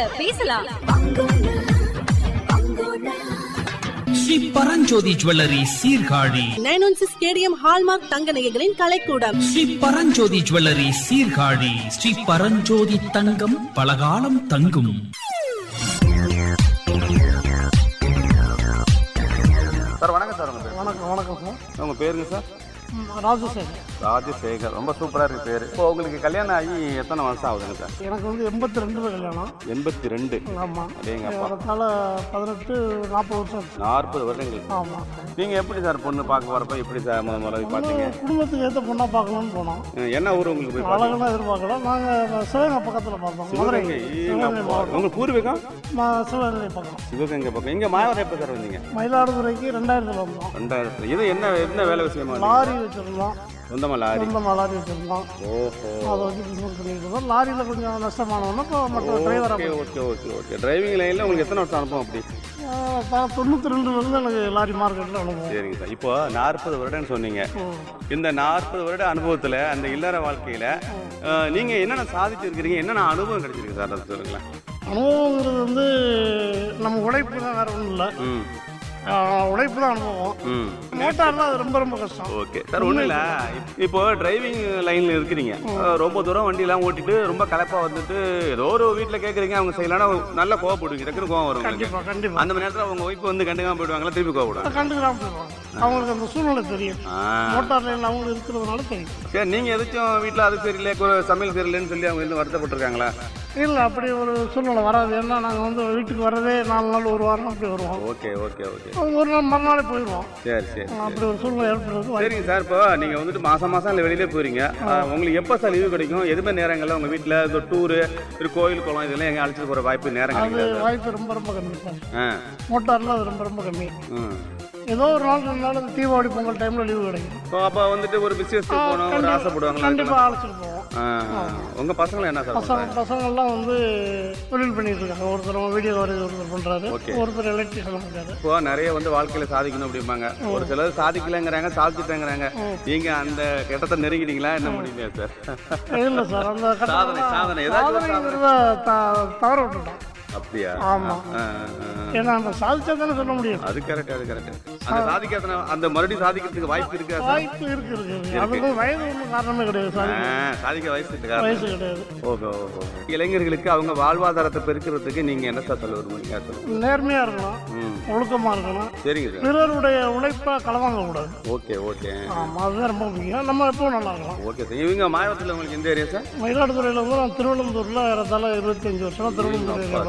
பேசலாம் Sri Paranjothi jewellery Sirkazhi nine one six KDM hallmark தங்க நகைகளின் கலைக்கூடம் ஸ்ரீ பரஞ்சோதி ஜுவல்லரி சீர்காழி ஸ்ரீ பரஞ்சோதி தங்கம் பலகாலம் தங்கும் சார் வணக்கம் சார் உங்கள் பேர் வணக்கம் வணக்கம் சார் உங்கள் பேருங்க சார் ம், ராஜசேகர் ராஜசேகர் ரொம்ப சூப்பராக இருக்கு பேர் இப்போ உங்களுக்கு கல்யாணம் ஆகி எத்தனை வருஷம் ஆகுதுங்க சார் எனக்கு வந்து எண்பத்தி ரெண்டுல கல்யாணம் எண்பத்தி ரெண்டு ஆமாம் அப்படிங்கப்பா அதனால பதினெட்டு நாற்பது வருஷம் இருக்கு. நாற்பது வருடங்கள் ஆமாம் நீங்கள் எப்படி சார் பொண்ணு பார்க்க வரப்ப எப்படி சார் முத முதல்ல பார்த்தீங்க குடும்பத்துக்கு ஏற்ற பொண்ணா பார்க்கணும்னு போனோம் அஹ் என்ன ஊர் உங்களுக்கு போய் பார்த்தீங்க அழகெல்லாம் எதிர்பார்க்கல நாங்கள் சிவகங்கை பக்கத்தில் பார்த்தோம் மதுரை சிவகங்கை சிவகங்கை மாவட்டம் உங்களுக்கு பூர்வீகம் ம- சிவகங்கை பக்கம் சிவகங்கை பக்கம் இங்கே மாயவரம் எப்போ சார் வந்தீங்க மயிலாடுதுறைக்கு ரெண்டாயிரத்தில் வந்தோம் ரெண்டாயிரத்துல இது என்ன என்ன வேலை விஷயமா வந்தீங்க? லாரி வச்சுருந்தோம் சொந்தமா லாரி சொந்தமாக லாரி வச்சுருந்தோம் ஓஹோ அதை வச்சு பிஸ்னஸ் பண்ணிட்டு இருந்தோம் லாரியில் கொஞ்சம் நஷ்டமானோன்னா இப்போ மற்ற டிரைவராக okay okay okay okay driving லைனில் உங்களுக்கு எத்தனை வருஷம் அனுபவம் அப்படி தொண்ணூற்றி ரெண்டுலேருந்து எனக்கு லாரி மார்க்கெட்டில் அனுபவம் சரிங்க சார் இப்போ நாற்பது வருடம்னு சொன்னீங்க இந்த நாற்பது வருட அனுபவத்தில் அந்த இல்லற வாழ்க்கையில் நீங்கள் என்னென்ன சாதிச்சிருக்கிறீங்க என்னென்ன அனுபவம் கிடைச்சிருக்கு சார் அது சொல்லுங்களேன் அனுபவங்கிறது வந்து நம்ம உழைப்பு தான் வேற ஒன்றும் இல்லை ம் உழைப்பு தான் அனுபவம் ம் மோட்டார்லாம் அது ரொம்ப ரொம்ப கஷ்டம் ஓகே சார் ஒன்றும் இல்லை இப்போ டிரைவிங் லைனில் இருக்கிறீங்க அஹ், ரொம்ப தூரம் வண்டியெல்லாம் ஓட்டிட்டு ரொம்ப கலப்பாக வந்துட்டு ஏதோ ஒரு வீட்டில் கேட்குறீங்க அவங்க செய்யலாம்னா நல்ல கோவப்படுவீங்க டக்குனு கோவம் வரும் உங்களுக்கு கண்டிப்பாக கண்டிப்பாக அந்த மாதிரி நேரத்தில் அவங்க ஒய்ஃப் வந்து கண்டுக்காம போயிடுவாங்களா திருப்பி கோவப்படுவாங்க கண்டுக்கிறாம போயிடுவாங்க அவங்களுக்கு அந்த சூழ்நிலை தெரியும் ஆ மோட்டார் லைனில் அவங்க இருக்கிறதுனால தெரியும் சரி நீங்கள் எதாச்சும் வீட்டில் அது சரியில்லை கு- சமையல் சரியில்லைன்னு சொல்லி அவங்க வந்து வருத்தப்பட்டிருக்காங்களா இல்லை அப்படி ஒரு சூழ்நிலை வராது ஏன்னா நாங்கள் வந்து வீட்டுக்கு வரதே நாலு நாள் ஒரு வாரம் அப்படி வருவோம் ஓகே ஓகே ஓகே ஒரு நாள் மறுநாளே போயிடுவோம் சரி சரி அப்படி ஒரு சூழ்நிலை ஏற்படுறது வாய்ப்பு சரிங்க சார் இப்போ நீங்க வந்துட்டு மாசம் மாசம் இல்லை வெளியிலே போறீங்க அஹ், உங்களுக்கு எப்போ சார் லீவு கிடைக்கும் எதுவுமே நேரங்கள்ல உங்க வீட்டில் இந்த டூரு ஒரு கோயில் குளம் இதெல்லாம் எங்க அழைச்சிட்டு போற வாய்ப்பு நேரம் அது கிடைக்குது வாய்ப்பு ரொம்ப ரொம்ப கம்மி சார் ஆ மோட்டார்லாம் அது ரொம்ப ரொம்ப கம்மி ம். ஏதோ ஒரு நாள் ரெண்டு நாள் இந்த தீபாவளி பொங்கல் டைமில் லீவு கிடைக்கும் இப்போ அப்போ வந்துட்டு ஒரு பிசினஸ் போகணும் ஒரு ஆசைப்படுவாங்களா கண்டிப்பாக அழைச்சிட்டு போவோம் ஆ, உங்க பசங்களை என்ன சார் பசங்க பண்றாங்க? பசங்கள்லாம் வந்து தொழில் பண்ணிட்டு இருக்காங்க ஒருத்தர் வீடியோ வரைது ஒருத்தர் பண்றாரு Okay. ஒருத்தர் எலக்ட்ரிஷியன் இருக்காரு இப்போ நிறைய வந்து வாழ்க்கையில சாதிக்கணும் அப்படிம்பாங்க ஒரு சிலர் சாதிக்கலைங்கிறாங்க சாதிச்சுட்டேங்கிறாங்க நீங்க அந்த கட்டத்தை நெருங்கிட்டீங்களா என்ன முடியல சார் இல்லை சார் அந்த கட்டத்துல சாதனை, சாதனை, ஏதாச்சும் ஒரு சாதனைங்கிறத த- தவற விட்டுட்டோம் அப்படியா ஆமா. ஆ, ஆ, ஆ. ஏன்னா நம்ம சாதிச்சா தானே சொல்ல முடியும் அது கரெக்ட் அது கரெக்ட் அந்த சாதிக்காத அந்த மறுபடியும் சாதிக்கிறதுக்கு வாய்ப்பு இருக்கா சார் வாய்ப்பு இருக்கு இருக்கு அதுக்கும் வயது ஒன்றும் காரணமே கிடையாது சார் ஆ, சாதிக்க வயசு இருக்கா வயசு கிடையாது ஓஹோ ஓஹோ. இளைஞர்களுக்கு அவங்க வாழ்வாதாரத்தை பெருக்கிறதுக்கு நீங்க என்ன சார் சொல்ல விரும்புறீங்க சொல்லுங்க நேர்மையா இருக்கணும் ம் ஒழுக்கமா இருக்கணும் சரிங்க சார் பிறருடைய உழைப்பை களவாங்க கூடாது ஓகே ஓகே ஆமா அதுதான் ரொம்ப முக்கியம் நம்ம எப்பவும் நல்லா இருக்கலாம் ஓகே சார் இவங்க மாவட்டத்தில் உங்களுக்கு எந்த ஏரியா சார் மயிலாடுதுறையில் வந்து நான் திருவள்ளந்தூரில் ஏறத்தாழ இருபத்தஞ்சு வருஷம் திருவள்ளந்தூர்